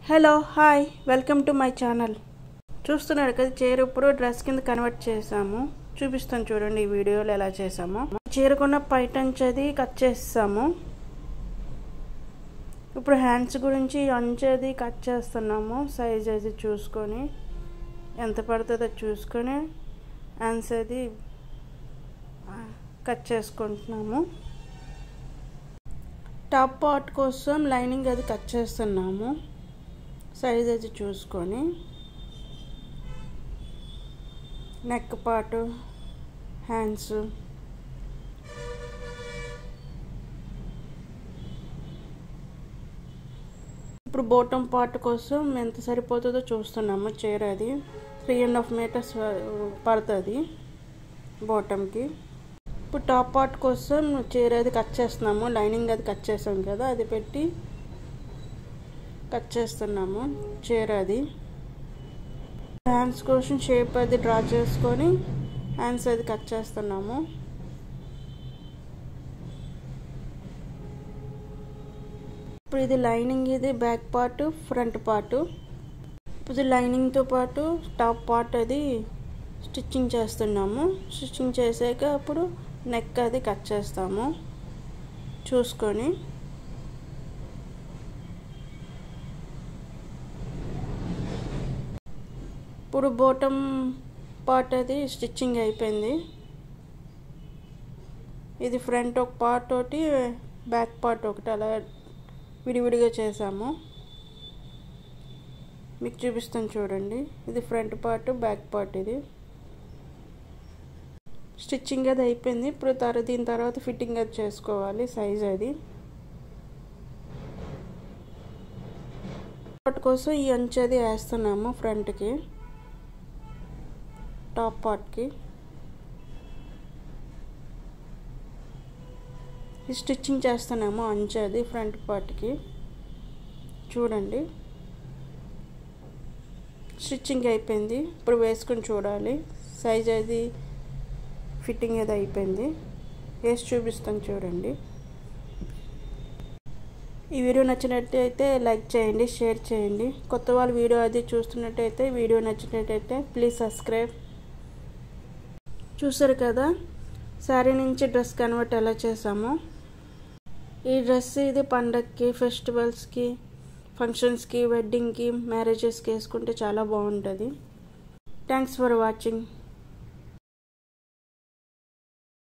hello hi welcome to my channel చూస్తున్నారు కదా చీర ఇప్పుడు డ్రెస్ కింద కన్వర్ట్ చేసాము చూపిస్తాను చూడండి ఈ వీడియోలో ఎలా చేసాము చీరకున్న పైటంచది కట్ చేస్తాము ఇప్పుడు హ్యాండ్స్ గురించి అంచేది కట్ చేస్తున్నాము సైజ్ అది చూసుకొని ఎంత పడుతుందో చూసుకొని హ్యాండ్స్ అది కట్ చేసుకుంటున్నాము టాప్ పార్ట్ కోసం లైనింగ్ అది కట్ చేస్తున్నాము సైజ్ అది చూసుకొని నెక్ పార్ట్ హ్యాండ్స్ ఇప్పుడు బోటం పార్ట్ కోసం ఎంత సరిపోతుందో చూస్తున్నాము చీర అది త్రీ అండ్ హాఫ్ మీటర్స్ పడుతుంది బాటమ్కి ఇప్పుడు టాప్ పార్ట్ కోసం చీర అది కట్ చేస్తున్నాము లైనింగ్ అది కట్ చేసాం కదా అది పెట్టి కట్ చేస్తున్నాము చీర అది హ్యాండ్స్ కోసం షేప్ అది డ్రా చేసుకొని హ్యాండ్స్ అది కట్ చేస్తున్నాము ఇప్పుడు ఇది లైనింగ్ ఇది బ్యాక్ పార్ట్ ఫ్రంట్ పార్ట్ ఇప్పుడు లైనింగ్తో పాటు టాప్ పార్ట్ అది స్టిచ్చింగ్ చేస్తున్నాము స్టిచ్చింగ్ చేసాక అప్పుడు నెక్ అది కట్ చేస్తాము చూసుకొని ఇప్పుడు బోటం పార్ట్ అది స్టిచ్చింగ్ అయిపోయింది ఇది ఫ్రంట్ ఒక పార్ట్ ఒకటి బ్యాక్ పార్ట్ ఒకటి అలా విడివిడిగా చేసాము మీకు చూపిస్తాను చూడండి ఇది ఫ్రంట్ పార్ట్ బ్యాక్ పార్ట్ ఇది స్టిచ్చింగ్ అది అయిపోయింది ఇప్పుడు తర్వాత దీని తర్వాత ఫిట్టింగ్ అది చేసుకోవాలి సైజ్ అది పార్ట్ కోసం ఈ అంచు అది వేస్తున్నాము ఫ్రంట్కి టాప్ పార్ట్కి ఈ స్టిచ్చింగ్ చేస్తున్నాము అంచు అది ఫ్రంట్ పార్ట్కి చూడండి స్టిచ్చింగ్ అయిపోయింది ఇప్పుడు వేసుకొని చూడాలి సైజ్ అది ఫిట్టింగ్ అది అయిపోయింది వేసి చూపిస్తాను చూడండి ఈ వీడియో నచ్చినట్టయితే లైక్ చేయండి షేర్ చేయండి కొత్త వాళ్ళు వీడియో అది చూస్తున్నట్టయితే వీడియో నచ్చినట్టయితే ప్లీజ్ సబ్స్క్రైబ్ చూసారు కదా శారీ నుంచి డ్రెస్ కన్వర్ట్ ఎలా చేసామో ఈ డ్రెస్ ఇది పండగకి ఫెస్టివల్స్కి ఫంక్షన్స్కి వెడ్డింగ్కి మ్యారేజెస్కి వేసుకుంటే చాలా బాగుంటుంది థ్యాంక్స్ ఫర్ వాచింగ్